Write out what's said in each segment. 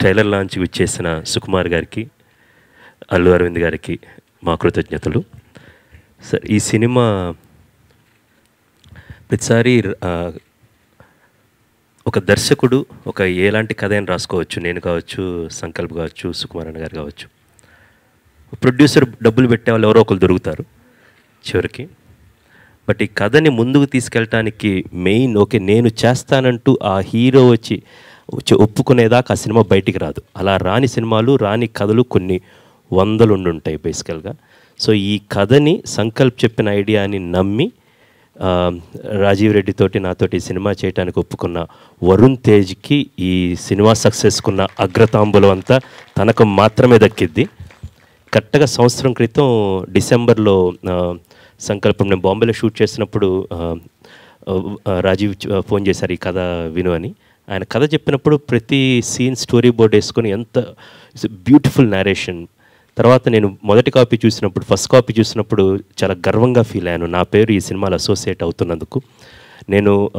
trailer launch విచ్చేసిన సుకుమార్ గారికి అల్లు అరవింద్ గారికి మా కృతజ్ఞతలు సార్ ఈ సినిమా ప్రతిసారి ఆ, ఒక దర్శకుడు ఒక ఎలాంటి కథ అయినా రాసుకోవచ్చు నేను కావచ్చు సంకల్ప్ కావచ్చు సుకుమార్ అన్న గారు కావచ్చు ప్రొడ్యూసర్ డబ్బులు పెట్టే వాళ్ళు ఎవరో ఒకరు దొరుకుతారు చివరికి బట్ ఈ కథని ముందుకు తీసుకెళ్ళటానికి మెయిన్ ఓకే నేను చేస్తానంటూ ఆ హీరో వచ్చి వచ్చి ఒప్పుకునేదాకా ఆ సినిమా బయటికి రాదు అలా రాని సినిమాలు రాని కథలు కొన్ని వందలు ఉండుంటాయి బేసికల్గా సో ఈ కథని సంకల్ప్ చెప్పిన ఐడియాని నమ్మి ఆ, రాజీవ్ రెడ్డి తోటి నాతోటి సినిమా చేయడానికి ఒప్పుకున్న వరుణ్ తేజ్కి ఈ సినిమా సక్సెస్కున్న అగ్రతాంబులం అంతా తనకు మాత్రమే దక్కిద్ది కరెక్ట్గా సంవత్సరం క్రితం డిసెంబర్లో ఆ, సంకల్పం నేను బాంబేలో షూట్ చేసినప్పుడు ఆ, ఆ, రాజీవ్ చ- ఫోన్ చేశారు ఈ కథ విను అని ఆయన కథ చెప్పినప్పుడు ప్రతి సీన్ స్టోరీ బోర్డ్ వేసుకొని ఎంత బ్యూటిఫుల్ నేరేషన్ తర్వాత నేను మొదటి కాపీ చూసినప్పుడు ఫస్ట్ కాపీ చూసినప్పుడు చాలా గర్వంగా ఫీల్ అయ్యాను నా పేరు ఈ సినిమాలో అసోసియేట్ అవుతున్నందుకు నేను ఆ,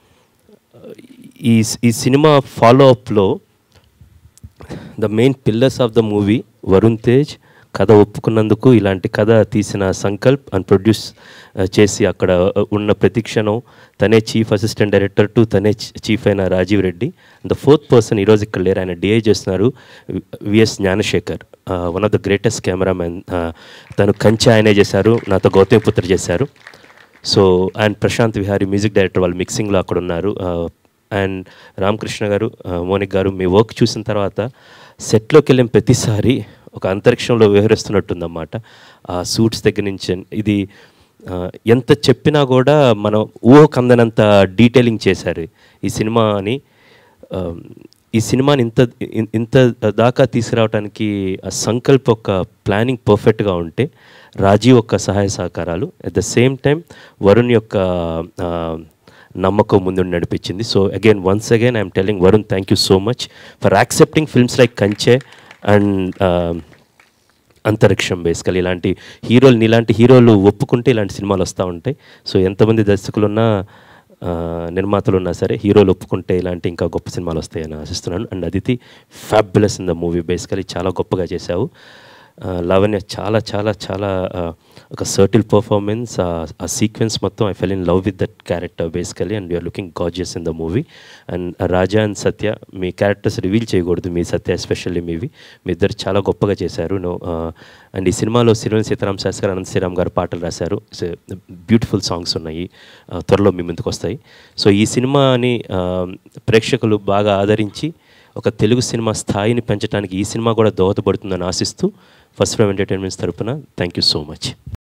ఈ ఈ సినిమా ఫాలో అప్లో the main pillars of the movie Varun Tej కథ ఒప్పుకున్నందుకు ఇలాంటి కథ తీసిన సంకల్ప్ అండ్ ప్రొడ్యూస్ చేసి అక్కడ ఉన్న ప్రతిక్షణం తనే చీఫ్ అసిస్టెంట్ డైరెక్టర్ టు తనే చీఫ్ అయిన Rajeev Reddy the fourth person ఈరోజు ఇక్కడ లేరు ఆయన డిఐ చేస్తున్నారు V S Gnanasekhar one of the greatest cameraman తను కంచె ఆయనే చేశారు నాతో గౌతమిపుత్ర చేశారు so and Prashanth Vihari music director వాళ్ళు మిక్సింగ్లో అక్కడ ఉన్నారు అండ్ రామకృష్ణ గారు ఆ, మోనిక్ గారు మీ వర్క్ చూసిన తర్వాత సెట్లోకి వెళ్ళిన ప్రతిసారి ఒక అంతరిక్షంలో వివరిస్తున్నట్టుందన్నమాట ఆ సూట్స్ దగ్గర నుంచి ఇది ఆ, ఎంత చెప్పినా కూడా మనం ఊహకు అందనంత డీటెయిలింగ్ చేశారు ఈ సినిమాని ఆ, ఈ సినిమాని ఇంత ఇన్- ఇంత దాకా తీసుకురావడానికి ఆ సంకల్ప్ ఒక ప్లానింగ్ పర్ఫెక్ట్గా ఉంటే రాజీవ్ యొక్క సహాయ సహకారాలు at the same time Varun యొక్క ఆ, నమ్మకం ముందు నడిపించింది so again once again I'm telling Varun thank you so much for accepting films like Kanche and Antariksham basically ఇలాంటి హీరోలు ఇలాంటి హీరోలు ఒప్పుకుంటే ఇలాంటి సినిమాలు వస్తూ ఉంటాయి సో ఎంతమంది దర్శకులున్నా ఆ, నిర్మాతలు ఉన్నా సరే హీరోలు ఒప్పుకుంటే ఇలాంటి ఇంకా గొప్ప సినిమాలు వస్తాయని ఆశిస్తున్నాను and Aditi fabulous in the movie basically చాలా గొప్పగా చేశావు ఆ, లావణ్య చాలా చాలా చాలా ఆ, ఒక సర్టిల్ పర్ఫార్మెన్స్ ఆ సీక్వెన్స్ మొత్తం I fell in love with that character basically and you're looking gorgeous in the movie and Raja and Satya మీ క్యారెక్టర్స్ రివీల్ చేయకూడదు మీ సత్య ఎస్పెషల్లీ మీవి మీ ఇద్దరు చాలా గొప్పగా చేశారు నో అండ్ ఈ సినిమాలో సిరివెన్ సీతారాం శాస్త్రి గారు అనంత శ్రీరామ్ గారు పాటలు రాశారు బ్యూటిఫుల్ సాంగ్స్ ఉన్నాయి ఆ, త్వరలో మీ ముందుకు వస్తాయి సో ఈ సినిమాని ఆ, ప్రేక్షకులు బాగా ఆదరించి ఒక తెలుగు సినిమా స్థాయిని పెంచడానికి ఈ సినిమా కూడా దోహదపడుతుందని ఆశిస్తూ ఫస్ట్ ఫ్రేమ్ ఎంటర్టైన్మెంట్స్ తరపున థ్యాంక్ యూ సో మచ్